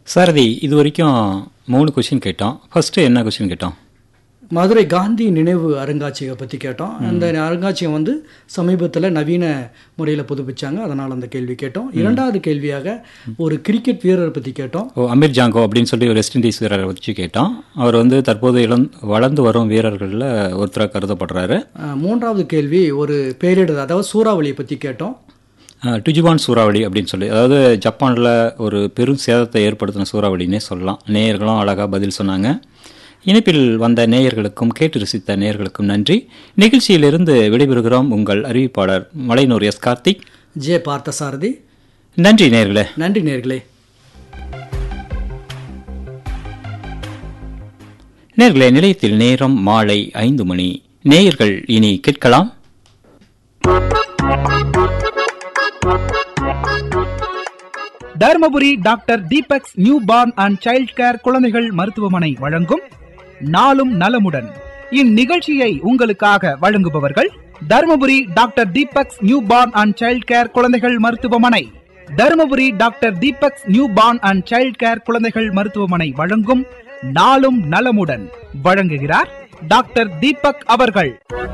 சாரதி இது வரைக்கும் மூணு கொஷின் கேட்டோம் ஃபர்ஸ்ட் என்ன கொஷின் கேட்டோம் மதுரை காந்தி நினைவு அருங்காட்சியகம் பற்றி கேட்டோம் அந்த அருங்காட்சியகம் வந்து சமீபத்தில் நவீன முறையில் புதுப்பிச்சாங்க அதனால் அந்த கேள்வி கேட்டோம் இரண்டாவது கேள்வியாக ஒரு கிரிக்கெட் வீரர் பற்றி கேட்டோம் ஓ அமீர் ஜாங்கோ அப்படின்னு சொல்லி ஒரு வெஸ்ட் இண்டீஸ் வீரரை வச்சு கேட்டோம் அவர் வந்து தற்போது இளம் வளர்ந்து வரும் வீரர்களில் ஒருத்தராக கருதப்படுறாரு அஹ், மூன்றாவது கேள்வி ஒரு பேரிடர் அதாவது சூறாவளியை பற்றி கேட்டோம் அஹ், டுஜுபான் சூறாவளி அப்படின்னு சொல்லி அதாவது ஜப்பானில் ஒரு பெரும் சேதத்தை ஏற்படுத்தின சூறாவளின்னே சொல்லலாம் நேயர்களும் அழகாக பதில் சொன்னாங்க இணைப்பில் வந்த நேயர்களுக்கும் கேட்டு ரசித்த நேயர்களுக்கும் நன்றி நிகழ்ச்சியிலிருந்து விடைபெறுகிறோம் உங்கள் அறிவிப்பாளர் மலைனூர் எஸ் கார்த்திக் ஜே பார்த்தசாரதி நன்றி நேயர்களே நன்றி நேர்களே நேர்களே நிலையத்தில் நேரம் மாலை ஐந்து மணி நேயர்கள் இனி கேட்கலாம் Dharmapuri doctor Deepak's new born and child care குழந்தைகள் மருத்துவமனை வழங்கும் நாளும் நலமுடன் இந்நிகழ்ச்சியை உங்களுக்காக வழங்குபவர்கள் Dharmapuri doctor Deepak's new born and child care குழந்தைகள் மருத்துவமனை Dharmapuri doctor Deepak's new born and child care குழந்தைகள் மருத்துவமனை வழங்கும் நாளும் நலமுடன் வழங்குகிறார் டாக்டர் தீபக் அவர்கள்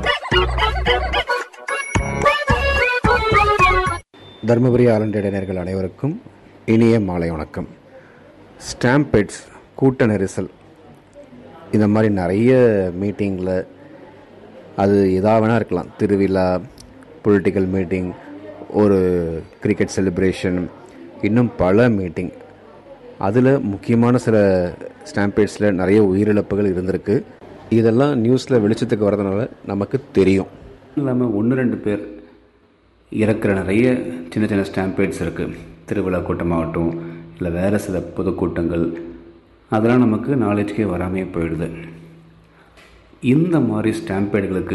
தருமபுரி ஆலண்டியடைனர்கள் அனைவருக்கும் இனிய மாலை வணக்கம் ஸ்டாம்பெட்ஸ் கூட்ட நெரிசல் இந்த மாதிரி நிறைய மீட்டிங்கில் அது எதா வேணா இருக்கலாம் திருவிழா பொலிட்டிக்கல் மீட்டிங் ஒரு கிரிக்கெட் செலிப்ரேஷன் இன்னும் பல மீட்டிங் அதில் முக்கியமான சில ஸ்டாம்பேட்ஸில் நிறைய உயிரிழப்புகள் இருந்திருக்கு இதெல்லாம் நியூஸில் வெளிச்சத்துக்கு வரதுனால நமக்கு தெரியும் இல்லாமல் ஒன்று ரெண்டு பேர் இறக்குற நிறைய சின்ன சின்ன ஸ்டாம்பேட்ஸ் இருக்குது திருவிழா கூட்டமாகட்டும் இல்லை வேறு சில பொதுக்கூட்டங்கள் அதெல்லாம் நமக்கு நாலேஜ்க்கே வராமே போயிடுது இந்த மாதிரி ஸ்டாம்பேடுகளுக்கு